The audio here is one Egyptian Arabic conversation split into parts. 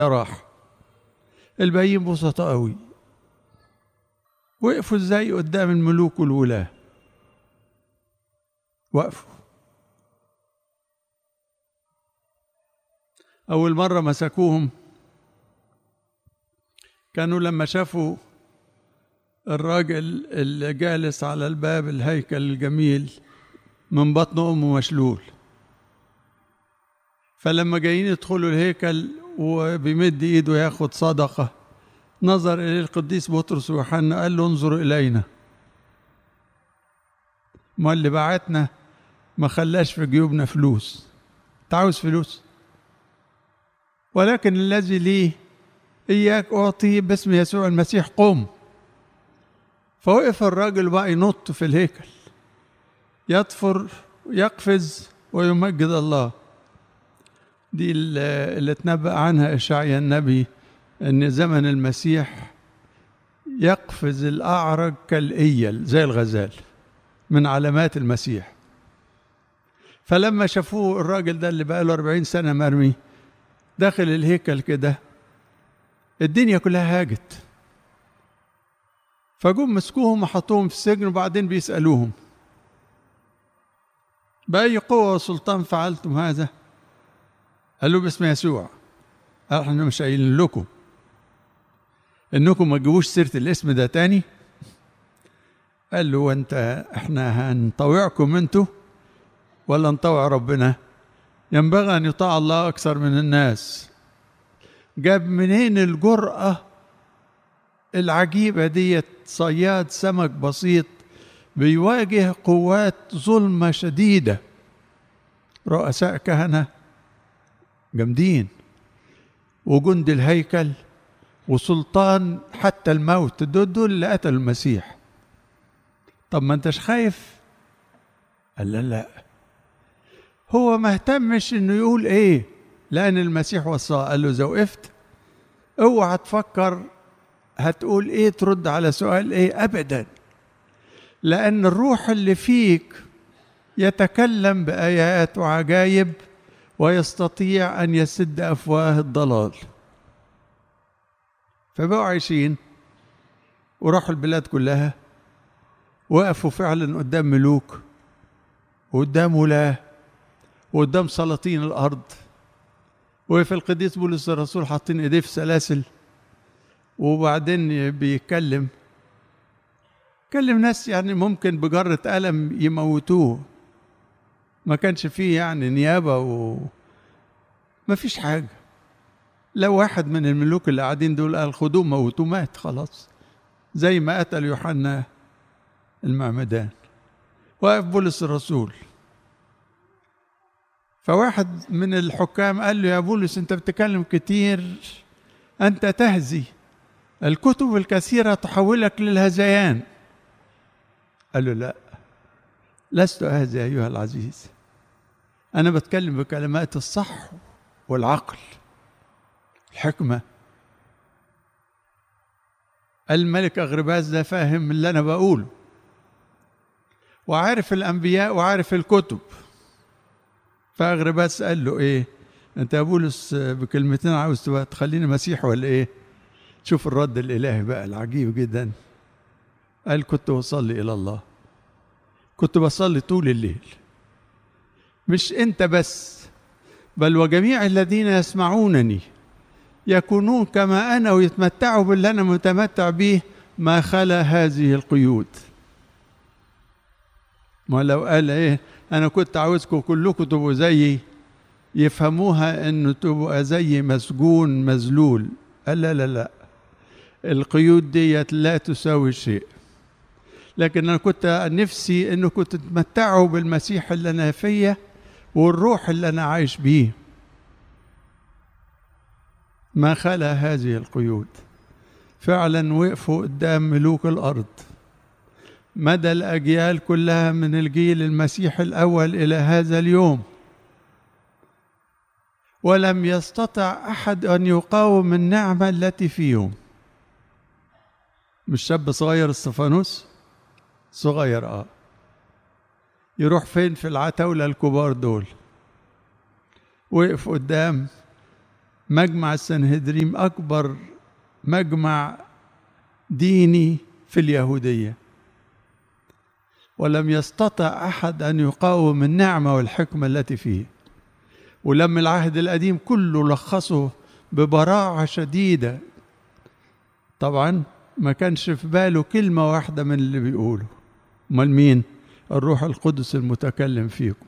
راح الباقيين بسطاء قوي وقفوا ازاي قدام الملوك والولاة وقفوا أول مرة مسكوهم كانوا لما شافوا الراجل اللي جالس على الباب الهيكل الجميل من بطن أمه مشلول فلما جايين يدخلوا الهيكل وبيمد ايده ياخد صدقة نظر إليه القديس بطرس ويوحنا قال له انظر إلينا ما اللي بعتنا ما خلاش في جيوبنا فلوس تعاوز فلوس ولكن الذي لي إياك أعطيه باسم يسوع المسيح قم فوقف الراجل بقى ينط في الهيكل يطفر يقفز ويمجد الله دي اللي اتنبأ عنها إشعيا النبي أن زمن المسيح يقفز الأعرج كالإيل زي الغزال من علامات المسيح فلما شافوه الراجل ده اللي بقى له 40 سنة مرمي داخل الهيكل كده الدنيا كلها هاجت فجم مسكوهم وحطوهم في السجن وبعدين بيسألوهم بأي قوة وسلطان فعلتم هذا؟ قالوا باسم يسوع قال احنا مش قايلين لكم انكم ما تجيبوش سيرة الاسم ده تاني قال له وانت احنا هنطوعكم انتوا ولا نطوع ربنا ينبغي ان يطاع الله اكثر من الناس جاب منين الجرأة العجيبة ديت صياد سمك بسيط بيواجه قوات ظلمة شديدة رؤساء كهنة جامدين وجند الهيكل وسلطان حتى الموت دول دول اللي قتلوا المسيح طب ما انتش خايف قال لا لا هو ما اهتمش انه يقول ايه لان المسيح وصاه قال له اذا وقفت اوعى تفكر هتقول ايه ترد على سؤال ايه ابدا لان الروح اللي فيك يتكلم بايات وعجائب ويستطيع ان يسد افواه الضلال فبقوا عايشين وراحوا البلاد كلها وقفوا فعلا قدام ملوك وقدام ولاه وقدام سلاطين الارض وفي القديس بولس الرسول حاطين ايديه في سلاسل وبعدين بيتكلم كلم ناس يعني ممكن بجرة قلم يموتوه ما كانش فيه يعني نيابة و ما فيش حاجة لو واحد من الملوك اللي قاعدين دول قال خدوه موتوه مات خلاص زي ما قتل يوحنا المعمدان واقف بولس الرسول فواحد من الحكام قال له يا بولس انت بتتكلم كتير انت تهزي الكتب الكثيرة تحولك للهذيان قال له لا لست أهزي أيها العزيز أنا بتكلم بكلمات الصح والعقل الحكمة الملك أغرباس ده فاهم اللي أنا بقوله وعارف الأنبياء وعارف الكتب فأغرباس قال له إيه أنت يا بولس بكلمتين عاوز تبقى تخليني مسيح ولا إيه شوف الرد الإلهي بقى العجيب جدا قال كنت بصلي إلى الله كنت بصلي طول الليل مش أنت بس بل وجميع الذين يسمعونني يكونون كما أنا ويتمتعوا باللي أنا متمتع به ما خلا هذه القيود ما لو قال إيه أنا كنت عاوزكم كلكم تبقوا زيي يفهموها إنه تبقى زي مسجون مذلول قال لا لا لا القيود ديت لا تساوي شيء لكن انا كنت نفسي انكم تتمتعوا بالمسيح اللي انا فيا والروح اللي انا عايش بيه ما خلا هذه القيود فعلا وقفوا قدام ملوك الارض مدى الاجيال كلها من الجيل المسيح الاول الى هذا اليوم ولم يستطع احد ان يقاوم النعمه التي فيهم مش شاب صغير استفانوس صغير اه يروح فين في العتاولة الكبار دول وقف قدام مجمع السنهدريم أكبر مجمع ديني في اليهودية ولم يستطع أحد أن يقاوم النعمة والحكمة التي فيه ولما العهد القديم كله لخصه ببراعة شديدة طبعا ما كانش في باله كلمة واحدة من اللي بيقوله امال مين الروح القدس المتكلم فيكم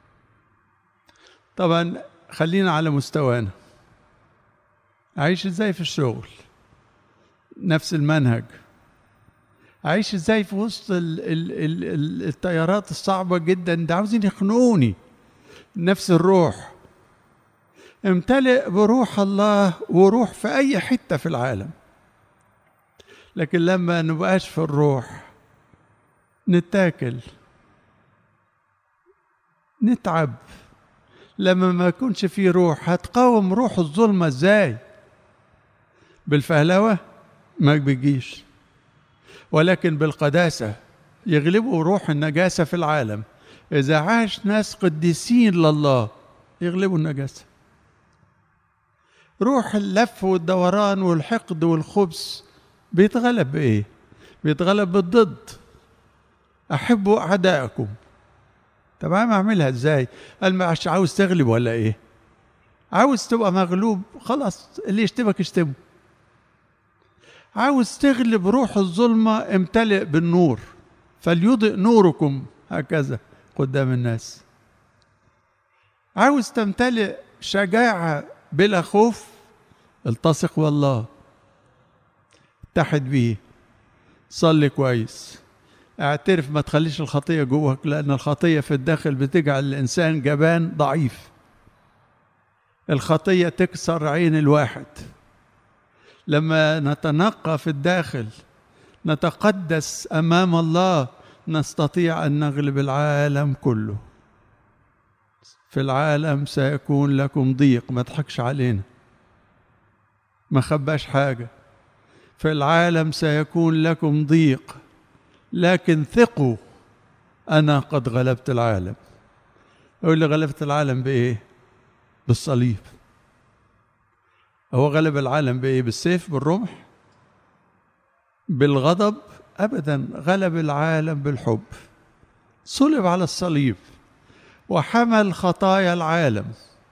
طبعا خلينا على مستوانا أعيش إزاي في الشغل نفس المنهج أعيش إزاي في وسط ال ال ال ال التيارات الصعبة جدا ده عاوزين يخنقوني نفس الروح امتلئ بروح الله وروح في أي حتة في العالم لكن لما نبقاش في الروح نتاكل نتعب لما ما يكونش في روح هتقاوم روح الظلمة ازاي بالفهلوة ما بيجيش ولكن بالقداسة يغلبوا روح النجاسة في العالم إذا عاش ناس قديسين لله يغلبوا النجاسة روح اللف والدوران والحقد والخبث بيتغلب بإيه؟ بيتغلب بالضد أحبوا أعدائكم طب أنا أعملها إزاي؟ قال مش عاوز تغلب ولا إيه؟ عاوز تبقى مغلوب خلاص اللي يشتمك اشتمه عاوز تغلب روح الظلمة امتلئ بالنور فليضئ نوركم هكذا قدام الناس عاوز تمتلئ شجاعة بلا خوف التصق بالله اتحد بيه صلي كويس اعترف ما تخليش الخطية جواك لأن الخطية في الداخل بتجعل الإنسان جبان ضعيف الخطية تكسر عين الواحد لما نتنقى في الداخل نتقدس امام الله نستطيع ان نغلب العالم كله في العالم سيكون لكم ضيق ما تضحكش علينا ما خباش حاجه في العالم سيكون لكم ضيق لكن ثقوا انا قد غلبت العالم يقول لي غلبت العالم بايه بالصليب هو غلب العالم بايه بالسيف بالرمح بالغضب ابدا غلب العالم بالحب صلب على الصليب وحمل خطايا العالم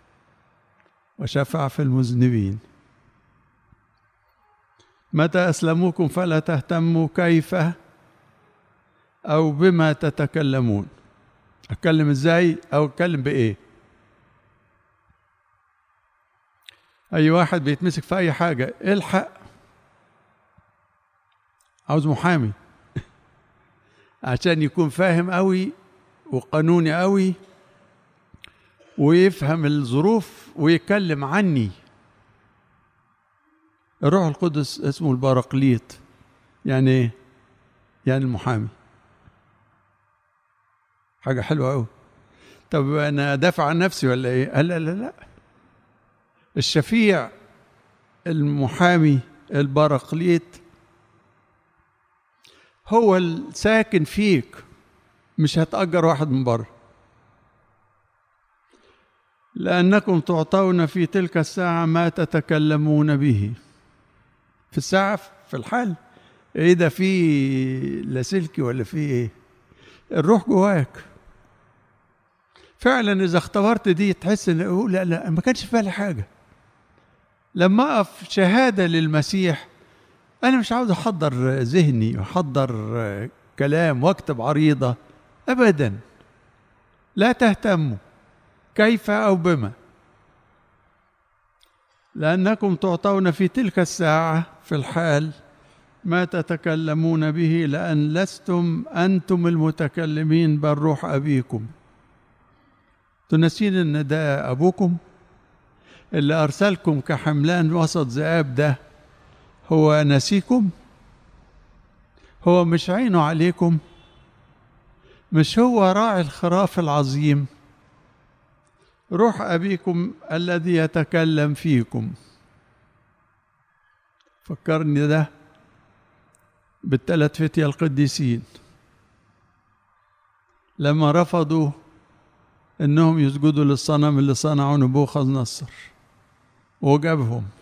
وشفع في المذنبين متى اسلموكم فلا تهتموا كيف او بما تتكلمون اتكلم ازاي او اتكلم بايه اي واحد بيتمسك في اي حاجه الحق عاوز محامي عشان يكون فاهم قوي وقانوني قوي ويفهم الظروف ويتكلم عني الروح القدس اسمه البراقليط يعني ايه يعني المحامي حاجة حلوة أوي طب أنا أدافع عن نفسي ولا إيه؟ قال لا لا لا الشفيع المحامي البراقليط هو الساكن فيك مش هتأجر واحد من بره لأنكم تعطون في تلك الساعة ما تتكلمون به في الساعة في الحال ايه ده في لاسلكي ولا في ايه الروح جواك فعلا اذا اختبرت دي تحس ان لا لا ما كانش في بالي حاجه لما اقف شهاده للمسيح انا مش عاوز احضر ذهني واحضر كلام واكتب عريضه ابدا لا تهتموا كيف او بما لانكم تعطون في تلك الساعه في الحال ما تتكلمون به لان لستم انتم المتكلمين بل روح ابيكم تنسين ان ده ابوكم اللي ارسلكم كحملان وسط ذئاب ده هو نسيكم هو مش عينه عليكم مش هو راعي الخراف العظيم روح ابيكم الذي يتكلم فيكم فكرني ده بالثلاث فتية القديسين لما رفضوا انهم يسجدوا للصنم اللي صنعه نبوخذ نصر وجابهم